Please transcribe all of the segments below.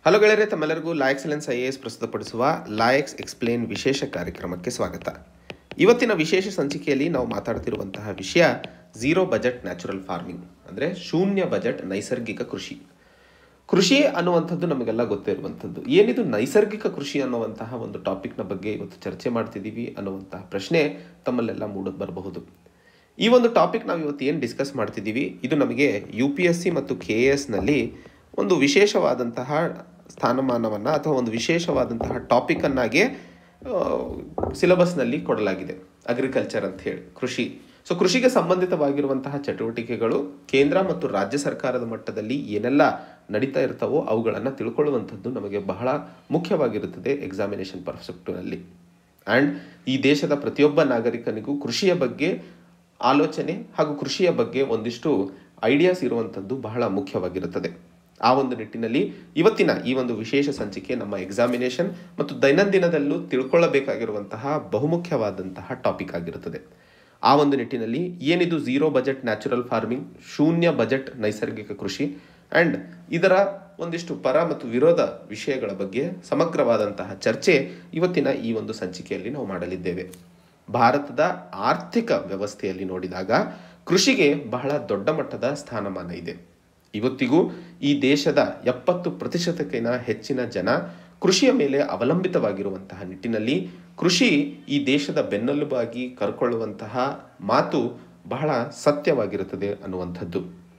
hello ಗೆಳೆಯರೆ ತಮ್ಮೆಲ್ಲರಿಗೂ law excellence I A S ಪ್ರಸ್ತುತಪಡಿಸುವ ಲಾ ಎಕ್ಸ್ ಎಕ್ಸ್ಪ್ಲೇನ್ ವಿಶೇಷ ಕಾರ್ಯಕ್ರಮಕ್ಕೆ ಸ್ವಾಗತ ಇವತ್ತಿನ ವಿಶೇಷ ಸಂಚಿಕೆಯಲ್ಲಿ ನಾವು ಮಾತಾಡ್ತಿರುವಂತಹ ವಿಷಯ ಝೀರೋ ಬಜೆಟ್ ನ್ಯಾಚುರಲ್ ಫಾರ್ಮಿಂಗ್ ಅಂದರೆ ಶೂನ್ಯ ಬಜೆಟ್ ನೈಸರ್ಗಿಕ ಕೃಷಿ ಕೃಷಿ ಅನ್ನುವಂಥದ್ದು ನಮಗೆಲ್ಲ ಗೊತ್ತಿರುವಂಥದ್ದು ಏನಿದು ನೈಸರ್ಗಿಕ ಕೃಷಿ ಅನ್ನುವಂತಹ ಒಂದು ಟಾಪಿಕ್ನ ಬಗ್ಗೆ ಇವತ್ತು ಚರ್ಚೆ ಮಾಡ್ತಿದ್ದೀವಿ ಅನ್ನುವಂತಹ ಪ್ರಶ್ನೆ ತಮ್ಮಲ್ಲೆಲ್ಲ ಮೂಡೋದು ಬರಬಹುದು ಈ ಒಂದು ಟಾಪಿಕ್ ನಾವು ಇವತ್ತು ಏನು ಡಿಸ್ಕಸ್ ಮಾಡ್ತಿದ್ದೀವಿ ಇದು ನಮಗೆ ಯು ಪಿ ಎಸ್ ಸಿ ಮತ್ತು ಕೆ ಎ ಎಸ್ನಲ್ಲಿ ಒಂದು ವಿಶೇಷವಾದಂತಹ ಸ್ಥಾನಮಾನವನ್ನು ಅಥವಾ ಒಂದು ವಿಶೇಷವಾದಂತಹ ಟಾಪಿಕನ್ನಾಗಿ ಸಿಲೆಬಸ್ನಲ್ಲಿ ಕೊಡಲಾಗಿದೆ ಅಗ್ರಿಕಲ್ಚರ್ ಅಂತ ಹೇಳಿ ಕೃಷಿ ಸೊ ಕೃಷಿಗೆ ಸಂಬಂಧಿತವಾಗಿರುವಂತಹ ಚಟುವಟಿಕೆಗಳು ಕೇಂದ್ರ ಮತ್ತು ರಾಜ್ಯ ಸರ್ಕಾರದ ಮಟ್ಟದಲ್ಲಿ ಏನೆಲ್ಲ ನಡೀತಾ ಇರ್ತಾವೋ ಅವುಗಳನ್ನು ತಿಳ್ಕೊಳ್ಳುವಂಥದ್ದು ನಮಗೆ ಬಹಳ ಮುಖ್ಯವಾಗಿರುತ್ತದೆ ಎಕ್ಸಾಮಿನೇಷನ್ ಪರ್ಸ್ಪೆಕ್ಟಿವ್ನಲ್ಲಿ ಆ್ಯಂಡ್ ಈ ದೇಶದ ಪ್ರತಿಯೊಬ್ಬ ನಾಗರಿಕನಿಗೂ ಕೃಷಿಯ ಬಗ್ಗೆ ಆಲೋಚನೆ ಹಾಗೂ ಕೃಷಿಯ ಬಗ್ಗೆ ಒಂದಿಷ್ಟು ಐಡಿಯಾಸ್ ಇರುವಂಥದ್ದು ಬಹಳ ಮುಖ್ಯವಾಗಿರುತ್ತದೆ ಆ ಒಂದು ನಿಟ್ಟಿನಲ್ಲಿ ಇವತ್ತಿನ ಈ ಒಂದು ವಿಶೇಷ ಸಂಚಿಕೆ ನಮ್ಮ ಎಕ್ಸಾಮಿನೇಷನ್ ಮತ್ತು ದೈನಂದಿನದಲ್ಲೂ ತಿಳ್ಕೊಳ್ಳಬೇಕಾಗಿರುವಂತಹ ಬಹುಮುಖ್ಯವಾದಂತಹ ಟಾಪಿಕ್ ಆಗಿರುತ್ತದೆ ಆ ಒಂದು ನಿಟ್ಟಿನಲ್ಲಿ ಏನಿದು ಝೀರೋ ಬಜೆಟ್ ನ್ಯಾಚುರಲ್ ಫಾರ್ಮಿಂಗ್ ಶೂನ್ಯ ಬಜೆಟ್ ನೈಸರ್ಗಿಕ ಕೃಷಿ ಆ್ಯಂಡ್ ಇದರ ಒಂದಿಷ್ಟು ಪರ ಮತ್ತು ವಿರೋಧ ವಿಷಯಗಳ ಬಗ್ಗೆ ಸಮಗ್ರವಾದಂತಹ ಚರ್ಚೆ ಇವತ್ತಿನ ಈ ಒಂದು ಸಂಚಿಕೆಯಲ್ಲಿ ನಾವು ಮಾಡಲಿದ್ದೇವೆ ಭಾರತದ ಆರ್ಥಿಕ ವ್ಯವಸ್ಥೆಯಲ್ಲಿ ನೋಡಿದಾಗ ಕೃಷಿಗೆ ಬಹಳ ದೊಡ್ಡ ಮಟ್ಟದ ಸ್ಥಾನಮಾನ ಇದೆ ಇವತ್ತಿಗೂ ಈ ದೇಶದ ಎಪ್ಪತ್ತು ಪ್ರತಿಶತಕ್ಕಿಂತ ಹೆಚ್ಚಿನ ಜನ ಕೃಷಿಯ ಮೇಲೆ ಅವಲಂಬಿತವಾಗಿರುವಂತಹ ನಿಟ್ಟಿನಲ್ಲಿ ಕೃಷಿ ಈ ದೇಶದ ಬೆನ್ನೆಲುಬಾಗಿ ಕರ್ಕೊಳ್ಳುವಂತಹ ಮಾತು ಬಹಳ ಸತ್ಯವಾಗಿರುತ್ತದೆ ಅನ್ನುವಂಥದ್ದು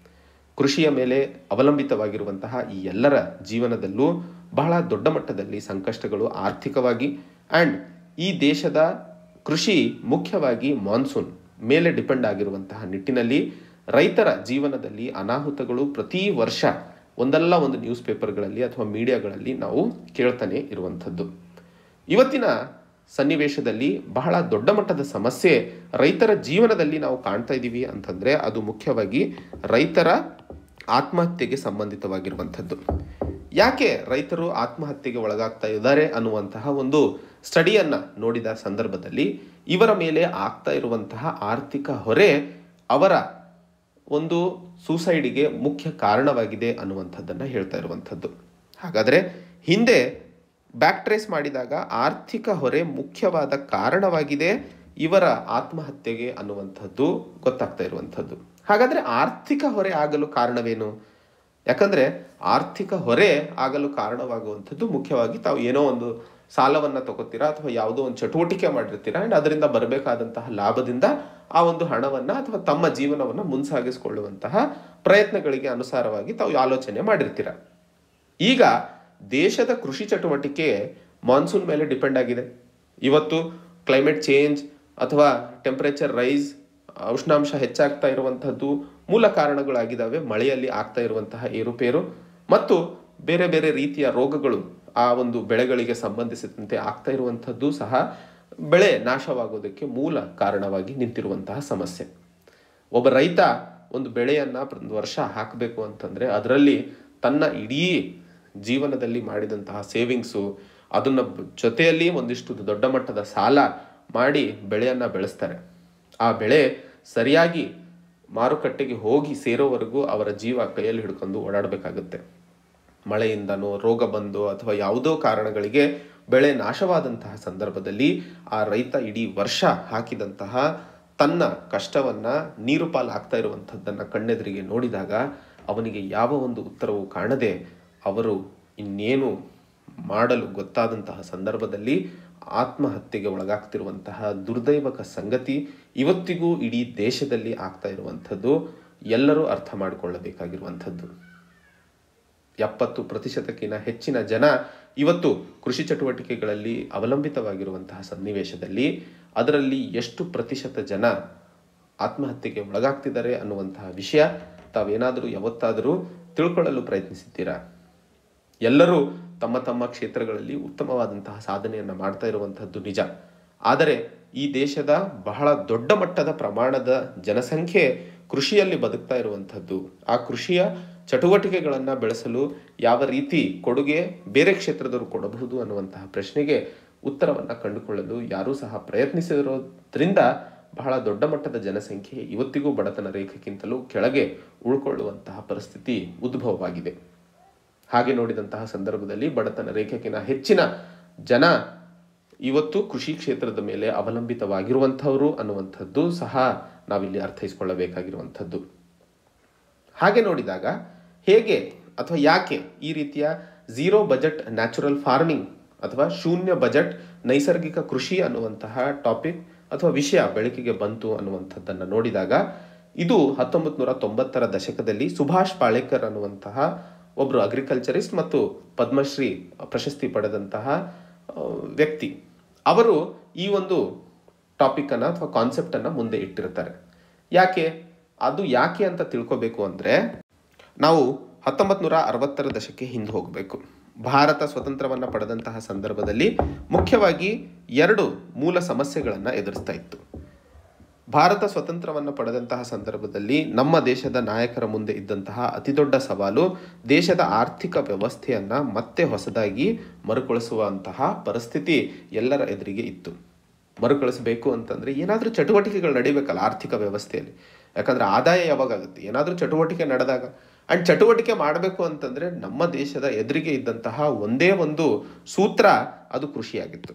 ಕೃಷಿಯ ಮೇಲೆ ಅವಲಂಬಿತವಾಗಿರುವಂತಹ ಈ ಎಲ್ಲರ ಜೀವನದಲ್ಲೂ ಬಹಳ ದೊಡ್ಡ ಮಟ್ಟದಲ್ಲಿ ಸಂಕಷ್ಟಗಳು ಆರ್ಥಿಕವಾಗಿ ಆ್ಯಂಡ್ ಈ ದೇಶದ ಕೃಷಿ ಮುಖ್ಯವಾಗಿ ಮಾನ್ಸೂನ್ ಮೇಲೆ ಡಿಪೆಂಡ್ ಆಗಿರುವಂತಹ ನಿಟ್ಟಿನಲ್ಲಿ ರೈತರ ಜೀವನದಲ್ಲಿ ಅನಾಹುತಗಳು ಪ್ರತಿ ವರ್ಷ ಒಂದಲ್ಲ ಒಂದು ನ್ಯೂಸ್ ಪೇಪರ್ಗಳಲ್ಲಿ ಅಥವಾ ಮೀಡಿಯಾಗಳಲ್ಲಿ ನಾವು ಕೇಳ್ತಾನೆ ಇರುವಂಥದ್ದು ಇವತ್ತಿನ ಸನ್ನಿವೇಶದಲ್ಲಿ ಬಹಳ ದೊಡ್ಡ ಮಟ್ಟದ ಸಮಸ್ಯೆ ರೈತರ ಜೀವನದಲ್ಲಿ ನಾವು ಕಾಣ್ತಾ ಇದ್ದೀವಿ ಅಂತಂದರೆ ಅದು ಮುಖ್ಯವಾಗಿ ರೈತರ ಆತ್ಮಹತ್ಯೆಗೆ ಸಂಬಂಧಿತವಾಗಿರುವಂಥದ್ದು ಯಾಕೆ ರೈತರು ಆತ್ಮಹತ್ಯೆಗೆ ಒಳಗಾಗ್ತಾ ಇದ್ದಾರೆ ಅನ್ನುವಂತಹ ಒಂದು ಸ್ಟಡಿಯನ್ನು ನೋಡಿದ ಸಂದರ್ಭದಲ್ಲಿ ಇವರ ಮೇಲೆ ಆಗ್ತಾ ಇರುವಂತಹ ಆರ್ಥಿಕ ಹೊರೆ ಅವರ ಒಂದು ಸೂಸೈಡಿಗೆ ಮುಖ್ಯ ಕಾರಣವಾಗಿದೆ ಅನ್ನುವಂಥದ್ದನ್ನು ಹೇಳ್ತಾ ಇರುವಂಥದ್ದು ಹಾಗಾದರೆ ಹಿಂದೆ ಬ್ಯಾಕ್ ಟ್ರೇಸ್ ಮಾಡಿದಾಗ ಆರ್ಥಿಕ ಹೊರೆ ಮುಖ್ಯವಾದ ಕಾರಣವಾಗಿದೆ ಇವರ ಆತ್ಮಹತ್ಯೆಗೆ ಅನ್ನುವಂಥದ್ದು ಗೊತ್ತಾಗ್ತಾ ಇರುವಂಥದ್ದು ಹಾಗಾದರೆ ಆರ್ಥಿಕ ಹೊರೆ ಆಗಲು ಕಾರಣವೇನು ಯಾಕಂದರೆ ಆರ್ಥಿಕ ಹೊರೆ ಆಗಲು ಕಾರಣವಾಗುವಂಥದ್ದು ಮುಖ್ಯವಾಗಿ ತಾವು ಏನೋ ಒಂದು ಸಾಲವನ್ನು ತಗೋತೀರಾ ಅಥವಾ ಯಾವುದೋ ಒಂದು ಚಟುವಟಿಕೆ ಮಾಡಿರ್ತೀರಾ ಆ್ಯಂಡ್ ಅದರಿಂದ ಬರಬೇಕಾದಂತಹ ಲಾಭದಿಂದ ಆ ಒಂದು ಹಣವನ್ನು ಅಥವಾ ತಮ್ಮ ಜೀವನವನ್ನು ಮುನ್ಸಾಗಿಸಿಕೊಳ್ಳುವಂತಹ ಪ್ರಯತ್ನಗಳಿಗೆ ಅನುಸಾರವಾಗಿ ತಾವು ಆಲೋಚನೆ ಮಾಡಿರ್ತೀರ ಈಗ ದೇಶದ ಕೃಷಿ ಚಟುವಟಿಕೆ ಮಾನ್ಸೂನ್ ಮೇಲೆ ಡಿಪೆಂಡ್ ಆಗಿದೆ ಇವತ್ತು ಕ್ಲೈಮೇಟ್ ಚೇಂಜ್ ಅಥವಾ ಟೆಂಪರೇಚರ್ ರೈಸ್ ಉಷ್ಣಾಂಶ ಹೆಚ್ಚಾಗ್ತಾ ಇರುವಂತಹದ್ದು ಮೂಲ ಕಾರಣಗಳಾಗಿದ್ದಾವೆ ಮಳೆಯಲ್ಲಿ ಆಗ್ತಾ ಇರುವಂತಹ ಏರುಪೇರು ಮತ್ತು ಬೇರೆ ಬೇರೆ ರೀತಿಯ ರೋಗಗಳು ಆ ಒಂದು ಬೆಳೆಗಳಿಗೆ ಸಂಬಂಧಿಸಿದಂತೆ ಆಗ್ತಾ ಇರುವಂಥದ್ದು ಸಹ ಬೆಳೆ ನಾಶವಾಗೋದಕ್ಕೆ ಮೂಲ ಕಾರಣವಾಗಿ ನಿಂತಿರುವಂತಹ ಸಮಸ್ಯೆ ಒಬ್ಬ ರೈತ ಒಂದು ಬೆಳೆಯನ್ನ ಒಂದು ವರ್ಷ ಹಾಕಬೇಕು ಅಂತಂದ್ರೆ ಅದರಲ್ಲಿ ತನ್ನ ಇಡೀ ಜೀವನದಲ್ಲಿ ಮಾಡಿದಂತಹ ಸೇವಿಂಗ್ಸು ಅದನ್ನ ಜೊತೆಯಲ್ಲಿ ಒಂದಿಷ್ಟು ದೊಡ್ಡ ಮಟ್ಟದ ಸಾಲ ಮಾಡಿ ಬೆಳೆಯನ್ನ ಬೆಳೆಸ್ತಾರೆ ಆ ಬೆಳೆ ಸರಿಯಾಗಿ ಮಾರುಕಟ್ಟೆಗೆ ಹೋಗಿ ಸೇರೋವರೆಗೂ ಅವರ ಜೀವ ಕೈಯಲ್ಲಿ ಹಿಡ್ಕೊಂಡು ಓಡಾಡಬೇಕಾಗುತ್ತೆ ಮಳೆಯಿಂದನೋ ರೋಗ ಬಂದು ಅಥವಾ ಯಾವುದೋ ಕಾರಣಗಳಿಗೆ ಬೆಳೆ ನಾಶವಾದಂತಹ ಸಂದರ್ಭದಲ್ಲಿ ಆ ರೈತ ಇಡೀ ವರ್ಷ ಹಾಕಿದಂತಹ ತನ್ನ ಕಷ್ಟವನ್ನ ನೀರು ಪಾಲಾಗ್ತಾ ಇರುವಂಥದ್ದನ್ನು ಕಣ್ಣೆದುರಿಗೆ ನೋಡಿದಾಗ ಅವನಿಗೆ ಯಾವ ಒಂದು ಉತ್ತರವು ಕಾಣದೆ ಅವರು ಇನ್ನೇನು ಮಾಡಲು ಗೊತ್ತಾದಂತಹ ಸಂದರ್ಭದಲ್ಲಿ ಆತ್ಮಹತ್ಯೆಗೆ ಒಳಗಾಗ್ತಿರುವಂತಹ ದುರ್ದೈವಕ ಸಂಗತಿ ಇವತ್ತಿಗೂ ಇಡೀ ದೇಶದಲ್ಲಿ ಆಗ್ತಾ ಇರುವಂಥದ್ದು ಎಲ್ಲರೂ ಅರ್ಥ ಮಾಡಿಕೊಳ್ಳಬೇಕಾಗಿರುವಂಥದ್ದು ಎಪ್ಪತ್ತು ಪ್ರತಿಶತಕ್ಕಿಂತ ಹೆಚ್ಚಿನ ಜನ ಇವತ್ತು ಕೃಷಿ ಚಟುವಟಿಕೆಗಳಲ್ಲಿ ಅವಲಂಬಿತವಾಗಿರುವಂತಹ ಸನ್ನಿವೇಶದಲ್ಲಿ ಅದರಲ್ಲಿ ಎಷ್ಟು ಪ್ರತಿಶತ ಜನ ಆತ್ಮಹತ್ಯೆಗೆ ಒಳಗಾಗ್ತಿದ್ದಾರೆ ಅನ್ನುವಂತಹ ವಿಷಯ ತಾವೇನಾದರೂ ಯಾವತ್ತಾದರೂ ತಿಳ್ಕೊಳ್ಳಲು ಪ್ರಯತ್ನಿಸಿದ್ದೀರಾ ಎಲ್ಲರೂ ತಮ್ಮ ತಮ್ಮ ಕ್ಷೇತ್ರಗಳಲ್ಲಿ ಉತ್ತಮವಾದಂತಹ ಸಾಧನೆಯನ್ನು ಮಾಡ್ತಾ ಇರುವಂತಹದ್ದು ನಿಜ ಆದರೆ ಈ ದೇಶದ ಬಹಳ ದೊಡ್ಡ ಮಟ್ಟದ ಪ್ರಮಾಣದ ಜನಸಂಖ್ಯೆ ಕೃಷಿಯಲ್ಲಿ ಬದುಕ್ತಾ ಇರುವಂಥದ್ದು ಆ ಕೃಷಿಯ ಚಟುವಟಿಕೆಗಳನ್ನು ಬೆಳೆಸಲು ಯಾವ ರೀತಿ ಕೊಡುಗೆ ಬೇರೆ ಕ್ಷೇತ್ರದವರು ಕೊಡಬಹುದು ಅನ್ನುವಂತಹ ಪ್ರಶ್ನೆಗೆ ಉತ್ತರವನ್ನು ಕಂಡುಕೊಳ್ಳಲು ಯಾರೂ ಸಹ ಪ್ರಯತ್ನಿಸಿರೋದ್ರಿಂದ ಬಹಳ ದೊಡ್ಡ ಮಟ್ಟದ ಜನಸಂಖ್ಯೆ ಇವತ್ತಿಗೂ ಬಡತನ ರೇಖೆಗಿಂತಲೂ ಕೆಳಗೆ ಉಳ್ಕೊಳ್ಳುವಂತಹ ಪರಿಸ್ಥಿತಿ ಉದ್ಭವವಾಗಿದೆ ಹಾಗೆ ನೋಡಿದಂತಹ ಸಂದರ್ಭದಲ್ಲಿ ಬಡತನ ರೇಖೆಗಿನ ಹೆಚ್ಚಿನ ಜನ ಇವತ್ತು ಕೃಷಿ ಕ್ಷೇತ್ರದ ಮೇಲೆ ಅವಲಂಬಿತವಾಗಿರುವಂಥವರು ಅನ್ನುವಂಥದ್ದು ಸಹ ನಾವಿಲ್ಲಿ ಅರ್ಥೈಸಿಕೊಳ್ಳಬೇಕಾಗಿರುವಂಥದ್ದು ಹಾಗೆ ನೋಡಿದಾಗ ಹೇಗೆ ಅಥವಾ ಯಾಕೆ ಈ ರೀತಿಯ ಝೀರೋ ಬಜೆಟ್ ನ್ಯಾಚುರಲ್ ಫಾರ್ಮಿಂಗ್ ಅಥವಾ ಶೂನ್ಯ ಬಜೆಟ್ ನೈಸರ್ಗಿಕ ಕೃಷಿ ಅನ್ನುವಂತಹ ಟಾಪಿಕ್ ಅಥವಾ ವಿಷಯ ಬೆಳಕಿಗೆ ಬಂತು ಅನ್ನುವಂಥದ್ದನ್ನು ನೋಡಿದಾಗ ಇದು ಹತ್ತೊಂಬತ್ತು ನೂರ ತೊಂಬತ್ತರ ದಶಕದಲ್ಲಿ ಸುಭಾಷ್ ಪಾಳೇಕರ್ ಅನ್ನುವಂತಹ ಒಬ್ಬರು ಅಗ್ರಿಕಲ್ಚರಿಸ್ಟ್ ಮತ್ತು ಪದ್ಮಶ್ರೀ ಪ್ರಶಸ್ತಿ ಪಡೆದಂತಹ ಆ, ವ್ಯಕ್ತಿ ಅವರು ಈ ಒಂದು ಟಾಪಿಕ್ ಅನ್ನ ಅಥವಾ ಕಾನ್ಸೆಪ್ಟ್ ಅನ್ನ ಮುಂದೆ ಇಟ್ಟಿರ್ತಾರೆ ಯಾಕೆ ಅದು ಯಾಕೆ ಅಂತ ತಿಳ್ಕೊಬೇಕು ಅಂದ್ರೆ ನಾವು ಹತ್ತೊಂಬತ್ತು ನೂರ ಅರವತ್ತರ ದಶಕ್ಕೆ ಹಿಂದೆ ಹೋಗಬೇಕು ಭಾರತ ಸ್ವತಂತ್ರವನ್ನ ಪಡೆದಂತಹ ಸಂದರ್ಭದಲ್ಲಿ ಮುಖ್ಯವಾಗಿ ಎರಡು ಮೂಲ ಸಮಸ್ಯೆಗಳನ್ನು ಎದುರಿಸ್ತಾ ಇತ್ತು ಭಾರತ ಸ್ವತಂತ್ರವನ್ನು ಪಡೆದಂತಹ ಸಂದರ್ಭದಲ್ಲಿ ನಮ್ಮ ದೇಶದ ನಾಯಕರ ಮುಂದೆ ಇದ್ದಂತಹ ಅತಿದೊಡ್ಡ ಸವಾಲು ದೇಶದ ಆರ್ಥಿಕ ವ್ಯವಸ್ಥೆಯನ್ನ ಮತ್ತೆ ಹೊಸದಾಗಿ ಮರುಕಳಿಸುವಂತಹ ಪರಿಸ್ಥಿತಿ ಎಲ್ಲರ ಎದುರಿಗೆ ಇತ್ತು ಮರುಕಳಿಸಬೇಕು ಅಂತಂದ್ರೆ ಏನಾದರೂ ಚಟುವಟಿಕೆಗಳು ನಡಿಬೇಕಲ್ಲ ಆರ್ಥಿಕ ವ್ಯವಸ್ಥೆಯಲ್ಲಿ ಯಾಕಂದ್ರೆ ಆದಾಯ ಯಾವಾಗ ಆಗುತ್ತೆ ಏನಾದರೂ ಚಟುವಟಿಕೆ ನಡೆದಾಗ ಅಂಡ್ ಚಟುವಟಿಕೆ ಮಾಡಬೇಕು ಅಂತಂದ್ರೆ ನಮ್ಮ ದೇಶದ ಎದುರಿಗೆ ಇದ್ದಂತಹ ಒಂದೇ ಒಂದು ಸೂತ್ರ ಅದು ಕೃಷಿಯಾಗಿತ್ತು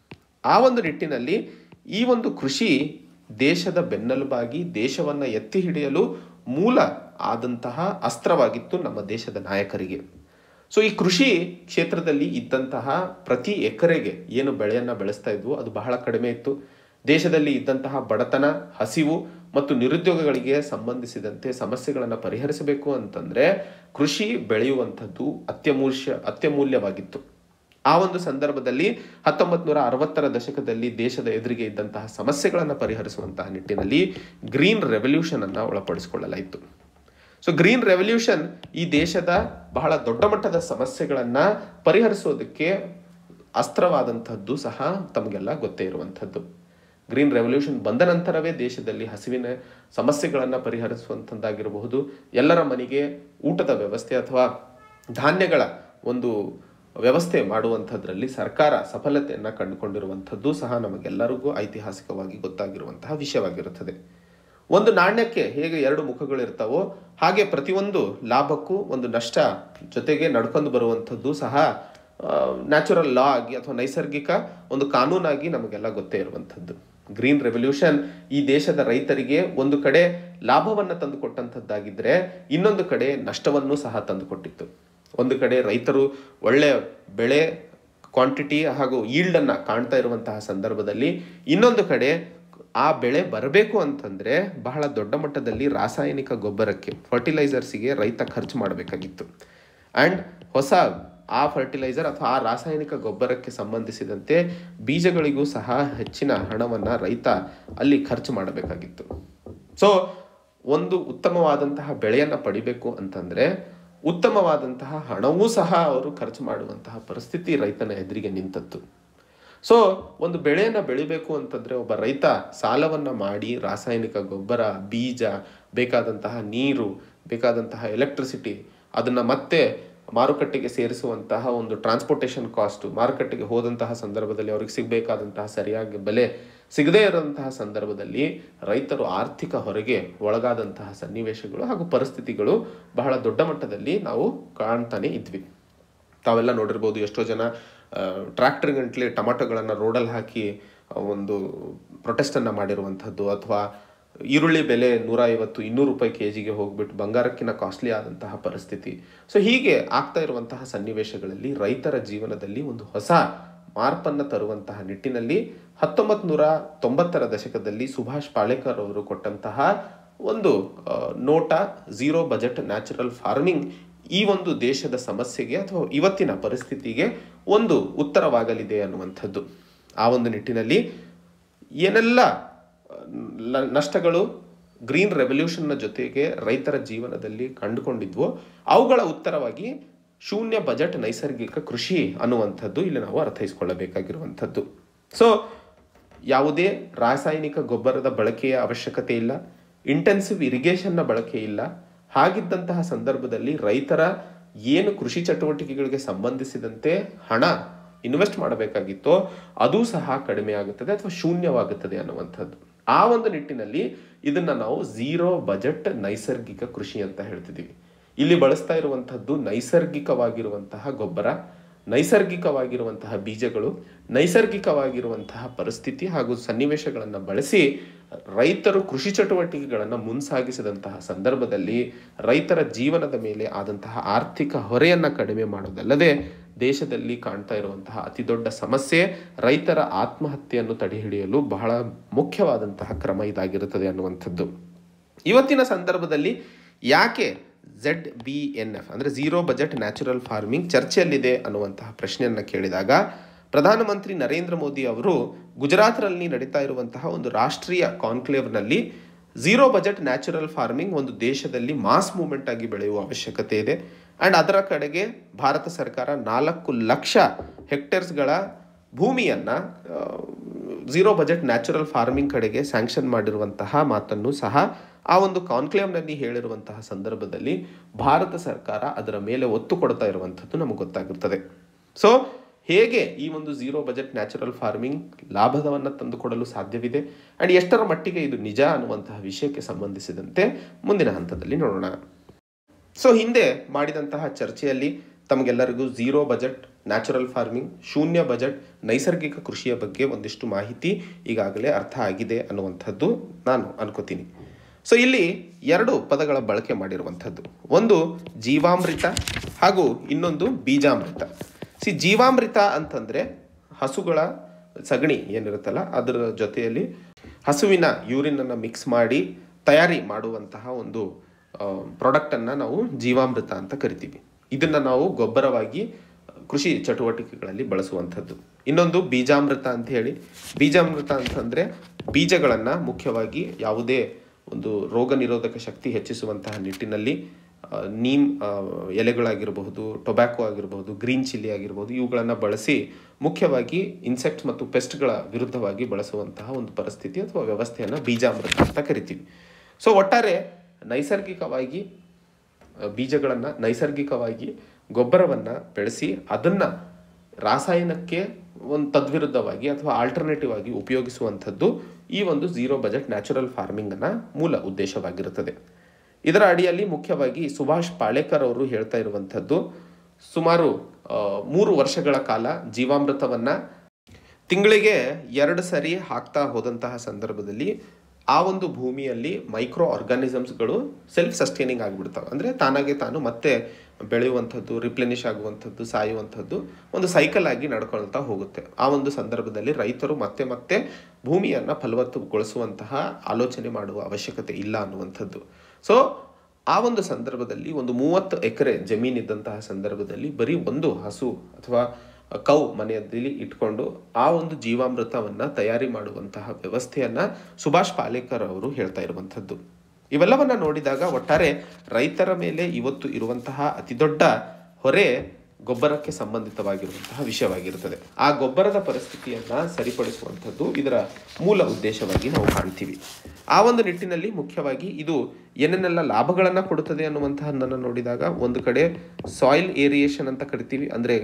ಆ ಒಂದು ನಿಟ್ಟಿನಲ್ಲಿ ಈ ಒಂದು ಕೃಷಿ ದೇಶದ ಬೆನ್ನೆಲುಬಾಗಿ ದೇಶವನ್ನ ಎತ್ತಿ ಹಿಡಿಯಲು ಮೂಲ ಆದಂತಹ ಅಸ್ತ್ರವಾಗಿತ್ತು ನಮ್ಮ ದೇಶದ ನಾಯಕರಿಗೆ ಸೊ ಈ ಕೃಷಿ ಕ್ಷೇತ್ರದಲ್ಲಿ ಇದ್ದಂತಹ ಪ್ರತಿ ಎಕರೆಗೆ ಏನು ಬೆಳೆಯನ್ನ ಬೆಳೆಸ್ತಾ ಇದ್ವು ಅದು ಬಹಳ ಕಡಿಮೆ ಇತ್ತು ದೇಶದಲ್ಲಿ ಇದ್ದಂತಹ ಬಡತನ ಹಸಿವು ಮತ್ತು ನಿರುದ್ಯೋಗಗಳಿಗೆ ಸಂಬಂಧಿಸಿದಂತೆ ಸಮಸ್ಯೆಗಳನ್ನು ಪರಿಹರಿಸಬೇಕು ಅಂತಂದ್ರೆ ಕೃಷಿ ಬೆಳೆಯುವಂಥದ್ದು ಅತ್ಯಮೂಲ್ಯ ಅತ್ಯಮೂಲ್ಯವಾಗಿತ್ತು ಆ ಒಂದು ಸಂದರ್ಭದಲ್ಲಿ ಹತ್ತೊಂಬತ್ತು ನೂರ ಅರವತ್ತರ ದಶಕದಲ್ಲಿ ದೇಶದ ಎದುರಿಗೆ ಇದ್ದಂತಹ ಸಮಸ್ಯೆಗಳನ್ನು ಪರಿಹರಿಸುವಂತಹ ನಿಟ್ಟಿನಲ್ಲಿ ಗ್ರೀನ್ ರೆವಲ್ಯೂಷನ್ ಅನ್ನ ಒಳಪಡಿಸಿಕೊಳ್ಳಲಾಯಿತು ಸೊ ಗ್ರೀನ್ ರೆವಲ್ಯೂಷನ್ ಈ ದೇಶದ ಬಹಳ ದೊಡ್ಡ ಮಟ್ಟದ ಸಮಸ್ಯೆಗಳನ್ನ ಪರಿಹರಿಸೋದಕ್ಕೆ ಅಸ್ತ್ರವಾದಂಥದ್ದು ಸಹ ತಮಗೆಲ್ಲ ಗೊತ್ತೇ ಇರುವಂಥದ್ದು ಗ್ರೀನ್ ರೆವಲ್ಯೂಷನ್ ಬಂದ ನಂತರವೇ ದೇಶದಲ್ಲಿ ಹಸಿವಿನ ಸಮಸ್ಯೆಗಳನ್ನು ಪರಿಹರಿಸುವಂಥದ್ದಾಗಿರಬಹುದು ಎಲ್ಲರ ಮನೆಗೆ ಊಟದ ವ್ಯವಸ್ಥೆ ಅಥವಾ ಧಾನ್ಯಗಳ ಒಂದು ವ್ಯವಸ್ಥೆ ಮಾಡುವಂಥದ್ರಲ್ಲಿ ಸರ್ಕಾರ ಸಫಲತೆಯನ್ನು ಕಂಡುಕೊಂಡಿರುವಂಥದ್ದು ಸಹ ನಮಗೆಲ್ಲರಿಗೂ ಐತಿಹಾಸಿಕವಾಗಿ ಗೊತ್ತಾಗಿರುವಂತಹ ವಿಷಯವಾಗಿರುತ್ತದೆ ಒಂದು ನಾಣ್ಯಕ್ಕೆ ಹೇಗೆ ಎರಡು ಮುಖಗಳಿರ್ತಾವೋ ಹಾಗೆ ಪ್ರತಿಯೊಂದು ಲಾಭಕ್ಕೂ ಒಂದು ನಷ್ಟ ಜೊತೆಗೆ ನಡ್ಕೊಂಡು ಬರುವಂಥದ್ದು ಸಹ ನ್ಯಾಚುರಲ್ ಲಾ ಆಗಿ ಅಥವಾ ನೈಸರ್ಗಿಕ ಒಂದು ಕಾನೂನಾಗಿ ನಮಗೆಲ್ಲ ಗೊತ್ತೇ ಇರುವಂಥದ್ದು ಗ್ರೀನ್ ರೆವಲ್ಯೂಷನ್ ಈ ದೇಶದ ರೈತರಿಗೆ ಒಂದು ಕಡೆ ಲಾಭವನ್ನು ತಂದುಕೊಟ್ಟಂಥದ್ದಾಗಿದ್ರೆ ಇನ್ನೊಂದು ಕಡೆ ನಷ್ಟವನ್ನು ಸಹ ತಂದುಕೊಟ್ಟಿತ್ತು ಒಂದು ಕಡೆ ರೈತರು ಒಳ್ಳೆ ಬೆಳೆ ಕ್ವಾಂಟಿಟಿ ಹಾಗೂ yield ಅನ್ನ ಕಾಣ್ತಾ ಇರುವಂತಹ ಸಂದರ್ಭದಲ್ಲಿ ಇನ್ನೊಂದು ಕಡೆ ಆ ಬೆಳೆ ಬರಬೇಕು ಅಂತಂದ್ರೆ ಬಹಳ ದೊಡ್ಡ ಮಟ್ಟದಲ್ಲಿ ರಾಸಾಯನಿಕ ಗೊಬ್ಬರಕ್ಕೆ ಫರ್ಟಿಲೈಸರ್ಸಿಗೆ ರೈತ ಖರ್ಚು ಮಾಡಬೇಕಾಗಿತ್ತು ಆ್ಯಂಡ್ ಹೊಸ ಆ ಫರ್ಟಿಲೈಸರ್ ಅಥವಾ ಆ ರಾಸಾಯನಿಕ ಗೊಬ್ಬರಕ್ಕೆ ಸಂಬಂಧಿಸಿದಂತೆ ಬೀಜಗಳಿಗೂ ಸಹ ಹೆಚ್ಚಿನ ಹಣವನ್ನ ರೈತ ಅಲ್ಲಿ ಖರ್ಚು ಮಾಡಬೇಕಾಗಿತ್ತು ಸೊ ಒಂದು ಉತ್ತಮವಾದಂತಹ ಬೆಳೆಯನ್ನ ಪಡಿಬೇಕು ಅಂತಂದ್ರೆ ಉತ್ತಮವಾದಂತಹ ಹಣವೂ ಸಹ ಅವರು ಖರ್ಚು ಮಾಡುವಂತಹ ಪರಿಸ್ಥಿತಿ ರೈತನ ಎದುರಿಗೆ ನಿಂತದ್ದು ಸೊ ಒಂದು ಬೆಳೆಯನ್ನ ಬೆಳಿಬೇಕು ಅಂತಂದ್ರೆ ಒಬ್ಬ ರೈತ ಸಾಲವನ್ನ ಮಾಡಿ ರಾಸಾಯನಿಕ ಗೊಬ್ಬರ ಬೀಜ ಬೇಕಾದಂತಹ ನೀರು ಬೇಕಾದಂತಹ ಎಲೆಕ್ಟ್ರಿಸಿಟಿ ಅದನ್ನ ಮತ್ತೆ ಮಾರುಕಟ್ಟೆಗೆ ಸೇರಿಸುವಂತಹ ಒಂದು ಟ್ರಾನ್ಸ್ಪೋರ್ಟೇಷನ್ ಕಾಸ್ಟ್ ಮಾರುಕಟ್ಟೆಗೆ ಹೋದಂತಹ ಸಂದರ್ಭದಲ್ಲಿ ಅವ್ರಿಗೆ ಸಿಗಬೇಕಾದಂತಹ ಸರಿಯಾಗಿ ಬೆಲೆ ಸಿಗದೇ ಇರುವಂತಹ ಸಂದರ್ಭದಲ್ಲಿ ರೈತರು ಆರ್ಥಿಕ ಹೊರಗೆ ಒಳಗಾದಂತಹ ಸನ್ನಿವೇಶಗಳು ಹಾಗೂ ಪರಿಸ್ಥಿತಿಗಳು ಬಹಳ ದೊಡ್ಡ ಮಟ್ಟದಲ್ಲಿ ನಾವು ಕಾಣ್ತಾನೆ ಇದ್ವಿ ತಾವೆಲ್ಲ ನೋಡಿರ್ಬೋದು ಎಷ್ಟೋ ಜನ ಟ್ರ್ಯಾಕ್ಟರ್ ಗಂಟ್ಲೆ ಟೊಮಾಟೊಗಳನ್ನು ರೋಡಲ್ಲಿ ಹಾಕಿ ಆ, ಒಂದು ಪ್ರೊಟೆಸ್ಟನ್ನು ಮಾಡಿರುವಂಥದ್ದು ಅಥವಾ ಈರುಳ್ಳಿ ಬೆಲೆ ನೂರ ಐವತ್ತು ಇನ್ನೂರು ರೂಪಾಯಿ ಕೆ ಜಿಗೆ ಹೋಗ್ಬಿಟ್ಟು ಬಂಗಾರಕ್ಕಿಂತ ಕಾಸ್ಟ್ಲಿ ಆದಂತಹ ಪರಿಸ್ಥಿತಿ ಸೊ ಹೀಗೆ ಆಗ್ತಾ ಇರುವಂತಹ ಸನ್ನಿವೇಶಗಳಲ್ಲಿ ರೈತರ ಜೀವನದಲ್ಲಿ ಒಂದು ಹೊಸ ಮಾರ್ಪನ್ನು ತರುವಂತಹ ನಿಟ್ಟಿನಲ್ಲಿ ಹತ್ತೊಂಬತ್ತು ನೂರ ತೊಂಬತ್ತರ ದಶಕದಲ್ಲಿ ಸುಭಾಷ್ ಪಾಳೇಕರ್ ಅವರು ಕೊಟ್ಟಂತಹ ಒಂದು ಆ, ನೋಟ ಝೀರೋ ಬಜೆಟ್ ನ್ಯಾಚುರಲ್ ಫಾರ್ಮಿಂಗ್ ಈ ಒಂದು ದೇಶದ ಸಮಸ್ಯೆಗೆ ಅಥವಾ ಇವತ್ತಿನ ಪರಿಸ್ಥಿತಿಗೆ ಒಂದು ಉತ್ತರವಾಗಲಿದೆ ಅನ್ನುವಂಥದ್ದು ಆ ಒಂದು ನಿಟ್ಟಿನಲ್ಲಿ ಏನೆಲ್ಲ ಲ- ನಷ್ಟಗಳು ಗ್ರೀನ್ ರೆವಲ್ಯೂಷನ್ನ ಜೊತೆಗೆ ರೈತರ ಜೀವನದಲ್ಲಿ ಕಂಡುಕೊಂಡಿದ್ವೋ ಅವುಗಳ ಉತ್ತರವಾಗಿ ಶೂನ್ಯ ಬಜೆಟ್ ನೈಸರ್ಗಿಕ ಕೃಷಿ ಅನ್ನುವಂಥದ್ದು ಇಲ್ಲಿ ನಾವು ಅರ್ಥೈಸಿಕೊಳ್ಳಬೇಕಾಗಿರುವಂಥದ್ದು ಸೊ ಯಾವುದೇ ರಾಸಾಯನಿಕ ಗೊಬ್ಬರದ ಬಳಕೆಯ ಅವಶ್ಯಕತೆ ಇಲ್ಲ ಇಂಟೆನ್ಸಿವ್ ಇರಿಗೇಷನ್ನ ಬಳಕೆ ಇಲ್ಲ ಹಾಗಿದ್ದಂತಹ ಸಂದರ್ಭದಲ್ಲಿ ರೈತರ ಏನು ಕೃಷಿ ಚಟುವಟಿಕೆಗಳಿಗೆ ಸಂಬಂಧಿಸಿದಂತೆ ಹಣ ಇನ್ವೆಸ್ಟ್ ಮಾಡಬೇಕಾಗಿತ್ತೋ ಅದು ಸಹ ಕಡಿಮೆ ಆಗುತ್ತದೆ ಅಥವಾ ಶೂನ್ಯವಾಗುತ್ತದೆ ಅನ್ನುವಂಥದ್ದು ಆ ಒಂದು ನಿಟ್ಟಿನಲ್ಲಿ ಇದನ್ನ ನಾವು ಝೀರೋ ಬಜೆಟ್ ನೈಸರ್ಗಿಕ ಕೃಷಿ ಅಂತ ಹೇಳ್ತಿದ್ದೀವಿ ಇಲ್ಲಿ ಬಳಸ್ತಾ ಇರುವಂತಹದ್ದು ನೈಸರ್ಗಿಕವಾಗಿರುವಂತಹ ಗೊಬ್ಬರ ನೈಸರ್ಗಿಕವಾಗಿರುವಂತಹ ಬೀಜಗಳು ನೈಸರ್ಗಿಕವಾಗಿರುವಂತಹ ಪರಿಸ್ಥಿತಿ ಹಾಗೂ ಸನ್ನಿವೇಶಗಳನ್ನು ಬಳಸಿ ರೈತರು ಕೃಷಿ ಚಟುವಟಿಕೆಗಳನ್ನು ಮುನ್ಸಾಗಿಸಿದಂತಹ ಸಂದರ್ಭದಲ್ಲಿ ರೈತರ ಜೀವನದ ಮೇಲೆ ಆದಂತಹ ಆರ್ಥಿಕ ಹೊರೆಯನ್ನು ಕಡಿಮೆ ಮಾಡೋದಲ್ಲದೆ ದೇಶದಲ್ಲಿ ಕಾಣ್ತಾ ಇರುವಂತಹ ಅತಿ ದೊಡ್ಡ ಸಮಸ್ಯೆ ರೈತರ ಆತ್ಮಹತ್ಯೆಯನ್ನು ತಡೆಹಿಡಿಯಲು ಬಹಳ ಮುಖ್ಯವಾದಂತಹ ಕ್ರಮ ಇದಾಗಿರುತ್ತದೆ ಅನ್ನುವಂಥದ್ದು ಇವತ್ತಿನ ಸಂದರ್ಭದಲ್ಲಿ ಯಾಕೆ ಝೆಡ್ ಬಿ ಎನ್ ಎಫ್ ಅಂದರೆ ಝೀರೋ ಬಜೆಟ್ ನ್ಯಾಚುರಲ್ ಫಾರ್ಮಿಂಗ್ ಚರ್ಚೆಯಲ್ಲಿದೆ ಅನ್ನುವಂತಹ ಪ್ರಶ್ನೆಯನ್ನು ಕೇಳಿದಾಗ ಪ್ರಧಾನಮಂತ್ರಿ ನರೇಂದ್ರ ಮೋದಿ ಅವರು ಗುಜರಾತ್ನಲ್ಲಿ ನಡೀತಾ ಇರುವಂತಹ ಒಂದು ರಾಷ್ಟ್ರೀಯ ಕಾನ್ಕ್ಲೇವ್ನಲ್ಲಿ ಝೀರೋ ಬಜೆಟ್ ನ್ಯಾಚುರಲ್ ಫಾರ್ಮಿಂಗ್ ಒಂದು ದೇಶದಲ್ಲಿ ಮಾಸ್ ಮೂವ್ಮೆಂಟ್ ಆಗಿ ಬೆಳೆಯುವ ಅವಶ್ಯಕತೆ ಇದೆ ಆ್ಯಂಡ್ ಅದರ ಕಡೆಗೆ ಭಾರತ ಸರ್ಕಾರ ನಾಲ್ಕು ಲಕ್ಷ ಹೆಕ್ಟೇರ್ಸ್ಗಳ ಭೂಮಿಯನ್ನು ಝೀರೋ ಬಜೆಟ್ ನ್ಯಾಚುರಲ್ ಫಾರ್ಮಿಂಗ್ ಕಡೆಗೆ ಸ್ಯಾಂಕ್ಷನ್ ಮಾಡಿರುವಂತಹ ಮಾತನ್ನು ಸಹ ಆ ಒಂದು ಕಾನ್ಕ್ಲೇವ್ನಲ್ಲಿ ಹೇಳಿರುವಂತಹ ಸಂದರ್ಭದಲ್ಲಿ ಭಾರತ ಸರ್ಕಾರ ಅದರ ಮೇಲೆ ಒತ್ತು ಕೊಡ್ತಾ ಇರುವಂಥದ್ದು ನಮಗೆ ಗೊತ್ತಾಗಿರ್ತದೆ ಸೊ ಹೇಗೆ ಈ ಒಂದು ಝೀರೋ ಬಜೆಟ್ ನ್ಯಾಚುರಲ್ ಫಾರ್ಮಿಂಗ್ ಲಾಭವನ್ನು ತಂದುಕೊಡಲು ಸಾಧ್ಯವಿದೆ ಆ್ಯಂಡ್ ಎಷ್ಟರ ಮಟ್ಟಿಗೆ ಇದು ನಿಜ ಅನ್ನುವಂತಹ ವಿಷಯಕ್ಕೆ ಸಂಬಂಧಿಸಿದಂತೆ ಮುಂದಿನ ಹಂತದಲ್ಲಿ ನೋಡೋಣ ಸೊ ಹಿಂದೆ ಮಾಡಿದಂತಹ ಚರ್ಚೆಯಲ್ಲಿ ತಮಗೆಲ್ಲರಿಗೂ ಝೀರೋ ಬಜೆಟ್ ನ್ಯಾಚುರಲ್ ಫಾರ್ಮಿಂಗ್ ಶೂನ್ಯ ಬಜೆಟ್ ನೈಸರ್ಗಿಕ ಕೃಷಿಯ ಬಗ್ಗೆ ಒಂದಿಷ್ಟು ಮಾಹಿತಿ ಈಗಾಗಲೇ ಅರ್ಥ ಆಗಿದೆ ಅನ್ನುವಂಥದ್ದು ನಾನು ಅನ್ಕೋತೀನಿ ಸೊ ಇಲ್ಲಿ ಎರಡು ಪದಗಳ ಬಳಕೆ ಮಾಡಿರುವಂಥದ್ದು ಒಂದು ಜೀವಾಮೃತ ಹಾಗೂ ಇನ್ನೊಂದು ಬೀಜಾಮೃತ ಸಿ ಜೀವಾಮೃತ ಅಂತಂದರೆ ಹಸುಗಳ ಸಗಣಿ ಏನಿರುತ್ತಲ್ಲ ಅದರ ಜೊತೆಯಲ್ಲಿ ಹಸುವಿನ ಯೂರಿನನ್ನು ಮಿಕ್ಸ್ ಮಾಡಿ ತಯಾರಿ ಮಾಡುವಂತಹ ಒಂದು ಪ್ರಾಡಕ್ಟನ್ನು ನಾವು ಜೀವಾಮೃತ ಅಂತ ಕರಿತೀವಿ ಇದನ್ನು ನಾವು ಗೊಬ್ಬರವಾಗಿ ಕೃಷಿ ಚಟುವಟಿಕೆಗಳಲ್ಲಿ ಬಳಸುವಂಥದ್ದು ಇನ್ನೊಂದು ಬೀಜಾಮೃತ ಅಂತ ಹೇಳಿ ಬೀಜಾಮೃತ ಅಂತಂದರೆ ಬೀಜಗಳನ್ನು ಮುಖ್ಯವಾಗಿ ಯಾವುದೇ ಒಂದು ರೋಗ ನಿರೋಧಕ ಶಕ್ತಿ ಹೆಚ್ಚಿಸುವಂತಹ ನಿಟ್ಟಿನಲ್ಲಿ ಆ, ನೀಮ್ ಆ, ಎಲೆಗಳಾಗಿರಬಹುದು ಟೊಬ್ಯಾಕೊ ಆಗಿರಬಹುದು ಗ್ರೀನ್ ಚಿಲ್ಲಿ ಆಗಿರಬಹುದು ಇವುಗಳನ್ನು ಬಳಸಿ ಮುಖ್ಯವಾಗಿ ಇನ್ಸೆಕ್ಟ್ಸ್ ಮತ್ತು ಪೆಸ್ಟ್ಗಳ ವಿರುದ್ಧವಾಗಿ ಬಳಸುವಂತಹ ಒಂದು ಪರಿಸ್ಥಿತಿ ಅಥವಾ ವ್ಯವಸ್ಥೆಯನ್ನು ಬೀಜಾಮೃತ ಅಂತ ಕರಿತೀವಿ ಸೊ ಒಟ್ಟಾರೆ ನೈಸರ್ಗಿಕವಾಗಿ ಬೀಜಗಳನ್ನು ನೈಸರ್ಗಿಕವಾಗಿ ಗೊಬ್ಬರವನ್ನು ಬೆಳೆಸಿ ಅದನ್ನು ರಾಸಾಯನಕ್ಕೆ ಒಂದು ತದ್ವಿರುದ್ಧವಾಗಿ ಅಥವಾ ಆಲ್ಟರ್ನೇಟಿವ್ ಆಗಿ ಉಪಯೋಗಿಸುವಂಥದ್ದು ಈ ಒಂದು ಝೀರೋ ಬಜೆಟ್ ನ್ಯಾಚುರಲ್ ಫಾರ್ಮಿಂಗ್ನ ಮೂಲ ಉದ್ದೇಶವಾಗಿರುತ್ತದೆ ಇದರ ಅಡಿಯಲ್ಲಿ ಮುಖ್ಯವಾಗಿ ಸುಭಾಷ್ ಪಾಳೇಕರ್ ಅವರು ಹೇಳ್ತಾ ಇರುವಂಥದ್ದು ಸುಮಾರು ಆ, ಮೂರು ವರ್ಷಗಳ ಕಾಲ ಜೀವಾಮೃತವನ್ನು ತಿಂಗಳಿಗೆ ಎರಡು ಸರಿ ಹಾಕ್ತಾ ಹೋದಂತಹ ಸಂದರ್ಭದಲ್ಲಿ ಆ ಒಂದು ಭೂಮಿಯಲ್ಲಿ ಮೈಕ್ರೋ ಆರ್ಗಾನಿಸಮ್ಸ್ಗಳು ಸೆಲ್ಫ್ ಸಸ್ಟೈನಿಂಗ್ ಆಗಿಬಿಡ್ತವೆ ಅಂದರೆ ತಾನಾಗೆ ತಾನು ಮತ್ತೆ ಬೆಳೆಯುವಂಥದ್ದು ರಿಪ್ಲೆನಿಶ್ ಆಗುವಂಥದ್ದು ಸಾಯುವಂಥದ್ದು ಒಂದು ಸೈಕಲ್ ಆಗಿ ನಡ್ಕೊಳ್ತಾ ಹೋಗುತ್ತೆ ಆ ಒಂದು ಸಂದರ್ಭದಲ್ಲಿ ರೈತರು ಮತ್ತೆ ಮತ್ತೆ ಭೂಮಿಯನ್ನು ಫಲವತ್ತುಗೊಳಿಸುವಂತಹ ಆಲೋಚನೆ ಮಾಡುವ ಅವಶ್ಯಕತೆ ಇಲ್ಲ ಅನ್ನುವಂಥದ್ದು ಸೊ ಆ ಒಂದು ಸಂದರ್ಭದಲ್ಲಿ ಒಂದು ಮೂವತ್ತು ಎಕರೆ ಜಮೀನಿದ್ದಂತಹ ಸಂದರ್ಭದಲ್ಲಿ ಬರೀ ಒಂದು ಹಸು ಅಥವಾ ಕೌ ಮನೆಯಲ್ಲಿ ಇಟ್ಕೊಂಡು ಆ ಒಂದು ಜೀವಾಮೃತವನ್ನು ತಯಾರಿ ಮಾಡುವಂತಹ ವ್ಯವಸ್ಥೆಯನ್ನು ಸುಭಾಷ್ ಪಾಲೇಕರ್ ಅವರು ಹೇಳ್ತಾ ಇರುವಂಥದ್ದು ಇವೆಲ್ಲವನ್ನ ನೋಡಿದಾಗ ಒಟ್ಟಾರೆ ರೈತರ ಮೇಲೆ ಇವತ್ತು ಇರುವಂತಹ ಅತಿದೊಡ್ಡ ಹೊರೆ ಗೊಬ್ಬರಕ್ಕೆ ಸಂಬಂಧಿತವಾಗಿರುವಂತಹ ವಿಷಯವಾಗಿರುತ್ತದೆ ಆ ಗೊಬ್ಬರದ ಪರಿಸ್ಥಿತಿಯನ್ನ ಸರಿಪಡಿಸುವಂಥದ್ದು ಇದರ ಮೂಲ ಉದ್ದೇಶವಾಗಿ ನಾವು ಕಾಣ್ತೀವಿ ಆ ಒಂದು ನಿಟ್ಟಿನಲ್ಲಿ ಮುಖ್ಯವಾಗಿ ಇದು ಏನೇನೆಲ್ಲ ಲಾಭಗಳನ್ನು ಕೊಡುತ್ತದೆ ಅನ್ನುವಂತಹದ್ದನ್ನು ನೋಡಿದಾಗ ಒಂದು ಕಡೆ ಸಾಯಿಲ್ ಏರಿಯೇಷನ್ ಅಂತ ಕರಿತೀವಿ ಅಂದರೆ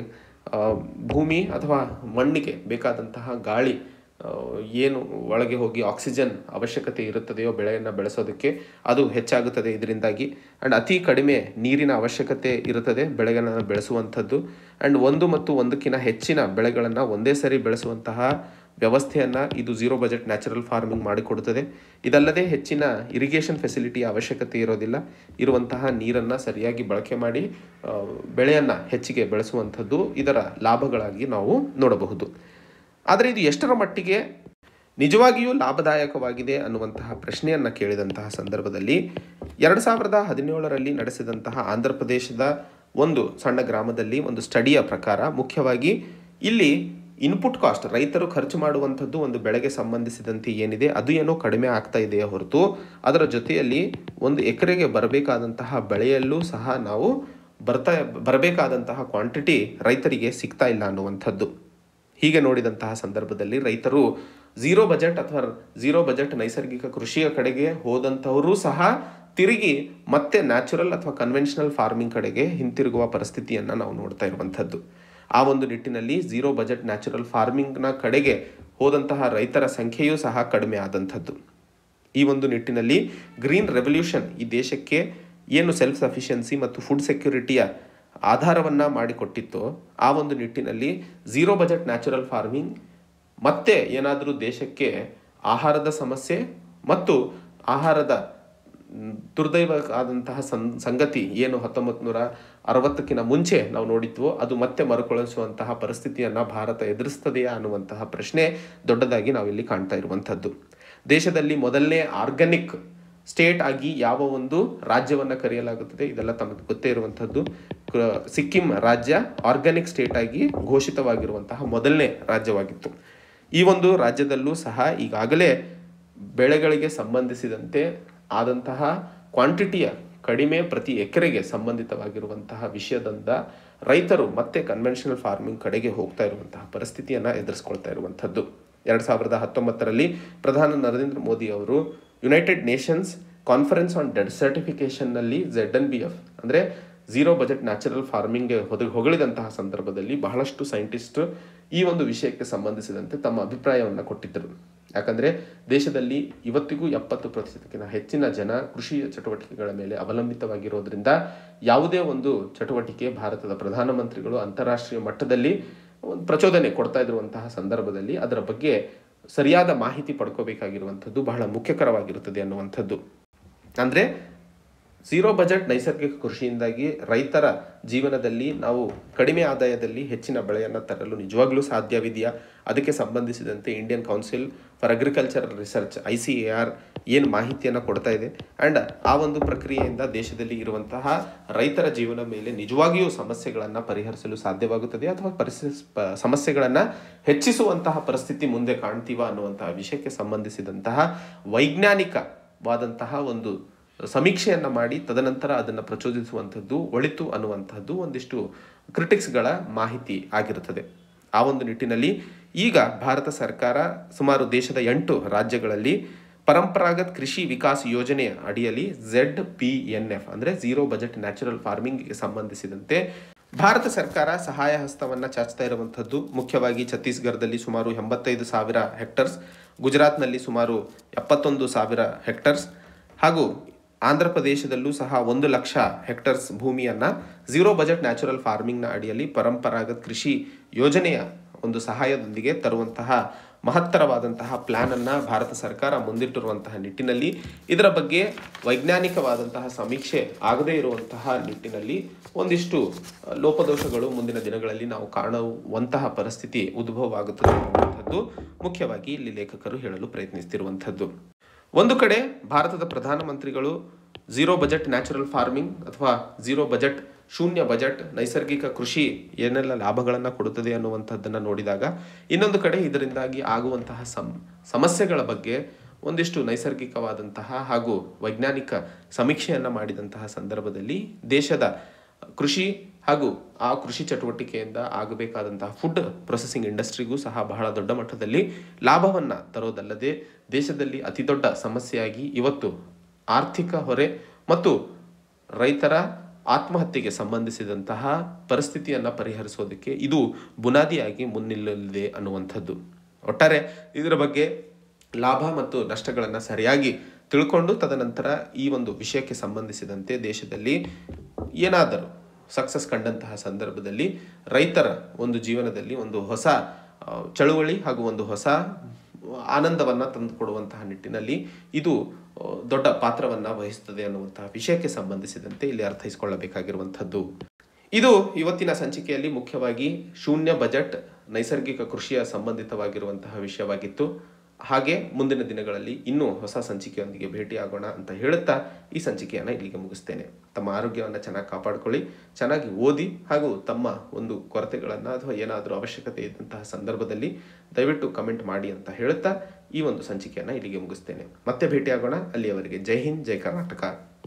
ಭೂಮಿ ಅಥವಾ ಮಣ್ಣಿಗೆ ಬೇಕಾದಂತಹ ಗಾಳಿ ಆ, ಏನು ಒಳಗೆ ಹೋಗಿ ಆಕ್ಸಿಜನ್ ಅವಶ್ಯಕತೆ ಇರುತ್ತದೆಯೋ ಬೆಳೆಯನ್ನು ಬೆಳೆಸೋದಕ್ಕೆ ಅದು ಹೆಚ್ಚಾಗುತ್ತದೆ ಇದರಿಂದಾಗಿ ಆ್ಯಂಡ್ ಅತಿ ಕಡಿಮೆ ನೀರಿನ ಅವಶ್ಯಕತೆ ಇರುತ್ತದೆ ಬೆಳೆಗಳನ್ನು ಬೆಳೆಸುವಂಥದ್ದು ಆ್ಯಂಡ್ ಒಂದು ಮತ್ತು ಒಂದಕ್ಕಿಂತ ಹೆಚ್ಚಿನ ಬೆಳೆಗಳನ್ನು ಒಂದೇ ಸರಿ ಬೆಳೆಸುವಂತಹ ವ್ಯವಸ್ಥೆಯನ್ನು ಇದು ಝೀರೋ ಬಜೆಟ್ ನ್ಯಾಚುರಲ್ ಫಾರ್ಮಿಂಗ್ ಮಾಡಿಕೊಡುತ್ತದೆ ಇದಲ್ಲದೆ ಹೆಚ್ಚಿನ ಇರಿಗೇಷನ್ ಫೆಸಿಲಿಟಿಯ ಅವಶ್ಯಕತೆ ಇರೋದಿಲ್ಲ ಇರುವಂತಹ ನೀರನ್ನು ಸರಿಯಾಗಿ ಬಳಕೆ ಮಾಡಿ ಬೆಳೆಯನ್ನು ಹೆಚ್ಚಿಗೆ ಬೆಳೆಸುವಂಥದ್ದು ಇದರ ಲಾಭಗಳಾಗಿ ನಾವು ನೋಡಬಹುದು ಆದರೆ ಇದು ಎಷ್ಟರ ಮಟ್ಟಿಗೆ ನಿಜವಾಗಿಯೂ ಲಾಭದಾಯಕವಾಗಿದೆ ಅನ್ನುವಂತಹ ಪ್ರಶ್ನೆಯನ್ನು ಕೇಳಿದಂತಹ ಸಂದರ್ಭದಲ್ಲಿ ಎರಡು ಸಾವಿರದ ಹದಿನೇಳರಲ್ಲಿ ನಡೆಸಿದಂತಹ ಆಂಧ್ರ ಪ್ರದೇಶದ ಒಂದು ಸಣ್ಣ ಗ್ರಾಮದಲ್ಲಿ ಒಂದು ಸ್ಟಡಿಯ ಪ್ರಕಾರ ಮುಖ್ಯವಾಗಿ ಇಲ್ಲಿ ಇನ್ಪುಟ್ ಕಾಸ್ಟ್ ರೈತರು ಖರ್ಚು ಮಾಡುವಂಥದ್ದು ಒಂದು ಬೆಳೆಗೆ ಸಂಬಂಧಿಸಿದಂತೆ ಏನಿದೆ ಅದು ಏನೋ ಕಡಿಮೆ ಆಗ್ತಾ ಇದೆಯೇ ಹೊರತು ಅದರ ಜೊತೆಯಲ್ಲಿ ಒಂದು ಎಕರೆಗೆ ಬರಬೇಕಾದಂತಹ ಬೆಳೆಯಲ್ಲೂ ಸಹ ನಾವು ಬರ್ತಾ ಬರಬೇಕಾದಂತಹ ಕ್ವಾಂಟಿಟಿ ರೈತರಿಗೆ ಸಿಗ್ತಾ ಇಲ್ಲ ಅನ್ನುವಂಥದ್ದು ಹೀಗೆ ನೋಡಿದಂತಹ ಸಂದರ್ಭದಲ್ಲಿ ರೈತರು ಝೀರೋ ಬಜೆಟ್ ಅಥವಾ ಝೀರೋ ಬಜೆಟ್ ನೈಸರ್ಗಿಕ ಕೃಷಿಯ ಕಡೆಗೆ ಹೋದಂಥವರು ಸಹ ತಿರುಗಿ ಮತ್ತೆ ನ್ಯಾಚುರಲ್ ಅಥವಾ ಕನ್ವೆನ್ಷನಲ್ ಫಾರ್ಮಿಂಗ್ ಕಡೆಗೆ ಹಿಂತಿರುಗುವ ಪರಿಸ್ಥಿತಿಯನ್ನು ನಾವು ನೋಡ್ತಾ ಇರುವಂಥದ್ದು ಆ ಒಂದು ನಿಟ್ಟಿನಲ್ಲಿ ಝೀರೋ ಬಜೆಟ್ ನ್ಯಾಚುರಲ್ ಫಾರ್ಮಿಂಗ್ನ ಕಡೆಗೆ ಹೋದಂತಹ ರೈತರ ಸಂಖ್ಯೆಯೂ ಸಹ ಕಡಿಮೆ ಆದಂಥದ್ದು ಈ ಒಂದು ನಿಟ್ಟಿನಲ್ಲಿ ಗ್ರೀನ್ ರೆವಲ್ಯೂಷನ್ ಈ ದೇಶಕ್ಕೆ ಏನು ಸೆಲ್ಫ್ ಸಫಿಷಿಯನ್ಸಿ ಮತ್ತು ಫುಡ್ ಸೆಕ್ಯೂರಿಟಿಯ ಆಧಾರವನ್ನು ಮಾಡಿಕೊಟ್ಟಿತ್ತೋ ಆ ಒಂದು ನಿಟ್ಟಿನಲ್ಲಿ ಝೀರೋ ಬಜೆಟ್ ನ್ಯಾಚುರಲ್ ಫಾರ್ಮಿಂಗ್ ಮತ್ತೆ ಏನಾದರೂ ದೇಶಕ್ಕೆ ಆಹಾರದ ಸಮಸ್ಯೆ ಮತ್ತು ಆಹಾರದ ಮ್, ದುರ್ದೈವ ಆದಂತಹ ಸಂ ಸಂಗತಿ ಏನು ಹತ್ತೊಂಬತ್ತು ನೂರ ಅರವತ್ತಕ್ಕಿಂತ ಮುಂಚೆ ನಾವು ನೋಡಿದ್ವೋ ಅದು ಮತ್ತೆ ಮರುಕಳಿಸುವಂತಹ ಪರಿಸ್ಥಿತಿಯನ್ನು ಭಾರತ ಎದುರಿಸ್ತದೆಯಾ ಅನ್ನುವಂತಹ ಪ್ರಶ್ನೆ ದೊಡ್ಡದಾಗಿ ನಾವಿಲ್ಲಿ ಕಾಣ್ತಾ ಇರುವಂಥದ್ದು ದೇಶದಲ್ಲಿ ಮೊದಲನೇ ಆರ್ಗ್ಯಾನಿಕ್ ಸ್ಟೇಟ್ ಆಗಿ ಯಾವ ಒಂದು ರಾಜ್ಯವನ್ನು ಕರೆಯಲಾಗುತ್ತದೆ ಇದೆಲ್ಲ ತಮಗೆ ಗೊತ್ತೇ ಇರುವಂಥದ್ದು ಕ- ಸಿಕ್ಕಿಂ ರಾಜ್ಯ ಆರ್ಗ್ಯಾನಿಕ್ ಸ್ಟೇಟ್ ಆಗಿ ಘೋಷಿತವಾಗಿರುವಂತಹ ಮೊದಲನೇ ರಾಜ್ಯವಾಗಿತ್ತು ಈ ಒಂದು ರಾಜ್ಯದಲ್ಲೂ ಸಹ ಈಗಾಗಲೇ ಬೆಳೆಗಳಿಗೆ ಸಂಬಂಧಿಸಿದಂತೆ ಆದಂತಹ ಕ್ವಾಂಟಿಟಿಯ ಕಡಿಮೆ ಪ್ರತಿ ಎಕರೆಗೆ ಸಂಬಂಧಿತವಾಗಿರುವಂತಹ ವಿಷಯದಿಂದ ರೈತರು ಮತ್ತೆ ಕನ್ವೆನ್ಷನಲ್ ಫಾರ್ಮಿಂಗ್ ಕಡೆಗೆ ಹೋಗ್ತಾ ಇರುವಂತಹ ಪರಿಸ್ಥಿತಿಯನ್ನು ಎದುರಿಸ್ಕೊಳ್ತಾ ಇರುವಂಥದ್ದು ಎರಡು ಸಾವಿರದ ಹತ್ತೊಂಬತ್ತರಲ್ಲಿ ಪ್ರಧಾನಿ ನರೇಂದ್ರ ಮೋದಿ ಅವರು ಯುನೈಟೆಡ್ ನೇಷನ್ಸ್ ಕಾನ್ಫರೆನ್ಸ್ ಆನ್ ಡೆಡ್ ಸರ್ಟಿಫಿಕೇಷನ್ನಲ್ಲಿ ಝೆಡ್ ಎನ್ ಬಿ ಎಫ್ ಅಂದರೆ ಝೀರೋ ಬಜೆಟ್ ನ್ಯಾಚುರಲ್ ಫಾರ್ಮಿಂಗ್ಗೆ ಹೊದ ಹೊಗಳಿದಂತಹ ಸಂದರ್ಭದಲ್ಲಿ ಬಹಳಷ್ಟು ಸೈಂಟಿಸ್ಟ್ ಈ ಒಂದು ವಿಷಯಕ್ಕೆ ಸಂಬಂಧಿಸಿದಂತೆ ತಮ್ಮ ಅಭಿಪ್ರಾಯವನ್ನು ಕೊಟ್ಟಿದ್ದರು ಯಾಕಂದರೆ ದೇಶದಲ್ಲಿ ಇವತ್ತಿಗೂ ಎಪ್ಪತ್ತು ಪ್ರತಿಶತಕ್ಕಿಂತ ಹೆಚ್ಚಿನ ಜನ ಕೃಷಿ ಚಟುವಟಿಕೆಗಳ ಮೇಲೆ ಅವಲಂಬಿತವಾಗಿರೋದ್ರಿಂದ ಯಾವುದೇ ಒಂದು ಚಟುವಟಿಕೆ ಭಾರತದ ಪ್ರಧಾನಮಂತ್ರಿಗಳು ಅಂತಾರಾಷ್ಟ್ರೀಯ ಮಟ್ಟದಲ್ಲಿ ಒಂದು ಪ್ರಚೋದನೆ ಕೊಡ್ತಾ ಇರುವಂತಹ ಸಂದರ್ಭದಲ್ಲಿ ಅದರ ಬಗ್ಗೆ ಸರಿಯಾದ ಮಾಹಿತಿ ಪಡ್ಕೋಬೇಕಾಗಿರುವಂಥದ್ದು ಬಹಳ ಮುಖ್ಯಕರವಾಗಿರುತ್ತದೆ ಅನ್ನುವಂಥದ್ದು ಅಂದರೆ ಝೀರೋ ಬಜೆಟ್ ನೈಸರ್ಗಿಕ ಕೃಷಿಯಿಂದಾಗಿ ರೈತರ ಜೀವನದಲ್ಲಿ ನಾವು ಕಡಿಮೆ ಆದಾಯದಲ್ಲಿ ಹೆಚ್ಚಿನ ಬೆಳೆಯನ್ನು ತರಲು ನಿಜವಾಗ್ಲೂ ಸಾಧ್ಯವಿದೆಯಾ ಅದಕ್ಕೆ ಸಂಬಂಧಿಸಿದಂತೆ Indian Council for Agricultural Research I C A R ಏನು ಮಾಹಿತಿಯನ್ನು ಕೊಡ್ತಾ ಇದೆ ಆ್ಯಂಡ್ ಆ ಒಂದು ಪ್ರಕ್ರಿಯೆಯಿಂದ ದೇಶದಲ್ಲಿ ಇರುವಂತಹ ರೈತರ ಜೀವನ ಮೇಲೆ ನಿಜವಾಗಿಯೂ ಸಮಸ್ಯೆಗಳನ್ನು ಪರಿಹರಿಸಲು ಸಾಧ್ಯವಾಗುತ್ತದೆ ಅಥವಾ ಪರಿಸ್ಥಿತಿ ಪ- ಸಮಸ್ಯೆಗಳನ್ನು ಹೆಚ್ಚಿಸುವಂತಹ ಪರಿಸ್ಥಿತಿ ಮುಂದೆ ಕಾಣ್ತೀವ ಅನ್ನುವಂತಹ ವಿಷಯಕ್ಕೆ ಸಂಬಂಧಿಸಿದಂತಹ ವೈಜ್ಞಾನಿಕವಾದಂತಹ ಒಂದು ಸಮೀಕ್ಷೆಯನ್ನು ಮಾಡಿ ತದನಂತರ ಅದನ್ನು ಪ್ರಚೋದಿಸುವಂಥದ್ದು ಒಳಿತು ಅನ್ನುವಂಥದ್ದು ಒಂದಿಷ್ಟು ಕ್ರಿಟಿಕ್ಸ್ಗಳ ಮಾಹಿತಿ ಆಗಿರುತ್ತದೆ ಆ ಒಂದು ನಿಟ್ಟಿನಲ್ಲಿ ಈಗ ಭಾರತ ಸರ್ಕಾರ ಸುಮಾರು ದೇಶದ ಎಂಟು ರಾಜ್ಯಗಳಲ್ಲಿ ಪರಂಪರಾಗತ್ ಕೃಷಿ ವಿಕಾಸ್ ಯೋಜನೆಯ ಅಡಿಯಲ್ಲಿ ಝೆಡ್ ಪಿ ಎನ್ ಎಫ್ ಅಂದರೆ ಝೀರೋ ಬಜೆಟ್ ನ್ಯಾಚುರಲ್ ಫಾರ್ಮಿಂಗ್ಗೆ ಸಂಬಂಧಿಸಿದಂತೆ ಭಾರತ ಸರ್ಕಾರ ಸಹಾಯ ಹಸ್ತವನ್ನು ಚಾಚ್ತಾ ಇರುವಂಥದ್ದು ಮುಖ್ಯವಾಗಿ ಛತ್ತೀಸ್ಗಢದಲ್ಲಿ ಸುಮಾರು ಎಂಬತ್ತೈದು ಸಾವಿರ ಹೆಕ್ಟರ್ಸ್ ಗುಜರಾತ್ನಲ್ಲಿ ಸುಮಾರು ಎಪ್ಪತ್ತೊಂದು ಸಾವಿರ ಹೆಕ್ಟರ್ಸ್ ಹಾಗೂ ಆಂಧ್ರ ಪ್ರದೇಶದಲ್ಲೂ ಸಹ ಒಂದು ಲಕ್ಷ ಹೆಕ್ಟರ್ಸ್ ಭೂಮಿಯನ್ನು ಝೀರೋ ಬಜೆಟ್ ನ್ಯಾಚುರಲ್ ಫಾರ್ಮಿಂಗ್ನ ಅಡಿಯಲ್ಲಿ ಪರಂಪರಾಗತ್ ಕೃಷಿ ಯೋಜನೆಯ ಒಂದು ಸಹಾಯದೊಂದಿಗೆ ತರುವಂತಹ ಮಹತ್ತರವಾದಂತಹ ಪ್ಲಾನನ್ನು ಭಾರತ ಸರ್ಕಾರ ಮುಂದಿಟ್ಟಿರುವಂತಹ ನಿಟ್ಟಿನಲ್ಲಿ ಇದರ ಬಗ್ಗೆ ವೈಜ್ಞಾನಿಕವಾದಂತಹ ಸಮೀಕ್ಷೆ ಆಗದೇ ಇರುವಂತಹ ನಿಟ್ಟಿನಲ್ಲಿ ಒಂದಿಷ್ಟು ಅಹ್, ಲೋಪದೋಷಗಳು ಮುಂದಿನ ದಿನಗಳಲ್ಲಿ ನಾವು ಕಾಣುವಂತಹ ಪರಿಸ್ಥಿತಿ ಉದ್ಭವವಾಗುತ್ತದೆ ಅನ್ನುವಂಥದ್ದು ಮುಖ್ಯವಾಗಿ ಇಲ್ಲಿ ಲೇಖಕರು ಹೇಳಲು ಪ್ರಯತ್ನಿಸ್ತಿರುವಂಥದ್ದು ಒಂದು ಕಡೆ ಭಾರತದ ಪ್ರಧಾನಮಂತ್ರಿಗಳು ಝೀರೋ ಬಜೆಟ್ ನ್ಯಾಚುರಲ್ ಫಾರ್ಮಿಂಗ್ ಅಥವಾ ಝೀರೋ ಬಜೆಟ್ ಶೂನ್ಯ ಬಜೆಟ್ ನೈಸರ್ಗಿಕ ಕೃಷಿ ಏನೆಲ್ಲ ಲಾಭಗಳನ್ನು ಕೊಡುತ್ತದೆ ಅನ್ನುವಂಥದ್ದನ್ನು ನೋಡಿದಾಗ ಇನ್ನೊಂದು ಕಡೆ ಇದರಿಂದಾಗಿ ಆಗುವಂತಹ ಸಮ್ ಸಮಸ್ಯೆಗಳ ಬಗ್ಗೆ ಒಂದಿಷ್ಟು ನೈಸರ್ಗಿಕವಾದಂತಹ ಹಾಗೂ ವೈಜ್ಞಾನಿಕ ಸಮೀಕ್ಷೆಯನ್ನು ಮಾಡಿದಂತಹ ಸಂದರ್ಭದಲ್ಲಿ ದೇಶದ ಕೃಷಿ ಹಾಗೂ ಆ ಕೃಷಿ ಚಟುವಟಿಕೆಯಿಂದ ಆಗಬೇಕಾದಂತಹ ಫುಡ್ ಪ್ರೊಸೆಸಿಂಗ್ ಇಂಡಸ್ಟ್ರಿಗೂ ಸಹ ಬಹಳ ದೊಡ್ಡ ಮಟ್ಟದಲ್ಲಿ ಲಾಭವನ್ನು ತರೋದಲ್ಲದೆ ದೇಶದಲ್ಲಿ ಅತಿ ದೊಡ್ಡ ಸಮಸ್ಯೆಯಾಗಿ ಇವತ್ತು ಆರ್ಥಿಕ ಹೊರೆ ಮತ್ತು ರೈತರ ಆತ್ಮಹತ್ಯೆಗೆ ಸಂಬಂಧಿಸಿದಂತಹ ಪರಿಸ್ಥಿತಿಯನ್ನು ಪರಿಹರಿಸೋದಕ್ಕೆ ಇದು ಬುನಾದಿಯಾಗಿ ಮುನ್ನಿಲ್ಲಲಿದೆ ಅನ್ನುವಂಥದ್ದು ಒಟ್ಟಾರೆ ಇದರ ಬಗ್ಗೆ ಲಾಭ ಮತ್ತು ನಷ್ಟಗಳನ್ನು ಸರಿಯಾಗಿ ತಿಳ್ಕೊಂಡು ತದನಂತರ ಈ ಒಂದು ವಿಷಯಕ್ಕೆ ಸಂಬಂಧಿಸಿದಂತೆ ದೇಶದಲ್ಲಿ ಏನಾದರೂ ಸಕ್ಸಸ್ ಕಂಡಂತಹ ಸಂದರ್ಭದಲ್ಲಿ ರೈತರ ಒಂದು ಜೀವನದಲ್ಲಿ ಒಂದು ಹೊಸ ಆ, ಚಳುವಳಿ ಹಾಗೂ ಒಂದು ಹೊಸ ಆನಂದವನ್ನು ತಂದುಕೊಡುವಂತಹ ನಿಟ್ಟಿನಲ್ಲಿ ಇದು ಆ, ದೊಡ್ಡ ಪಾತ್ರವನ್ನು ವಹಿಸುತ್ತದೆ ಅನ್ನುವಂತಹ ವಿಷಯಕ್ಕೆ ಸಂಬಂಧಿಸಿದಂತೆ ಇಲ್ಲಿ ಅರ್ಥೈಸಿಕೊಳ್ಳಬೇಕಾಗಿರುವಂಥದ್ದು ಇದು ಇವತ್ತಿನ ಸಂಚಿಕೆಯಲ್ಲಿ ಮುಖ್ಯವಾಗಿ ಶೂನ್ಯ ಬಜೆಟ್ ನೈಸರ್ಗಿಕ ಕೃಷಿಯ ಸಂಬಂಧಿತವಾಗಿರುವಂತಹ ವಿಷಯವಾಗಿತ್ತು ಹಾಗೆ ಮುಂದಿನ ದಿನಗಳಲ್ಲಿ ಇನ್ನೂ ಹೊಸ ಸಂಚಿಕೆಯೊಂದಿಗೆ ಭೇಟಿಯಾಗೋಣ ಅಂತ ಹೇಳುತ್ತಾ ಈ ಸಂಚಿಕೆಯನ್ನು ಇಲ್ಲಿಗೆ ಮುಗಿಸ್ತೇನೆ ತಮ್ಮ ಆರೋಗ್ಯವನ್ನು ಚೆನ್ನಾಗಿ ಕಾಪಾಡಿಕೊಳ್ಳಿ ಚೆನ್ನಾಗಿ ಓದಿ ಹಾಗೂ ತಮ್ಮ ಒಂದು ಕೊರತೆಗಳನ್ನು ಅಥವಾ ಏನಾದರೂ ಅವಶ್ಯಕತೆ ಇದ್ದಂತಹ ಸಂದರ್ಭದಲ್ಲಿ ದಯವಿಟ್ಟು ಕಮೆಂಟ್ ಮಾಡಿ ಅಂತ ಹೇಳುತ್ತಾ ಈ ಒಂದು ಸಂಚಿಕೆಯನ್ನು ಇಲ್ಲಿಗೆ ಮುಗಿಸ್ತೇನೆ ಮತ್ತೆ ಭೇಟಿಯಾಗೋಣ ಅಲ್ಲಿಯವರೆಗೆ ಜೈ ಹಿಂದ್ ಜೈ ಕರ್ನಾಟಕ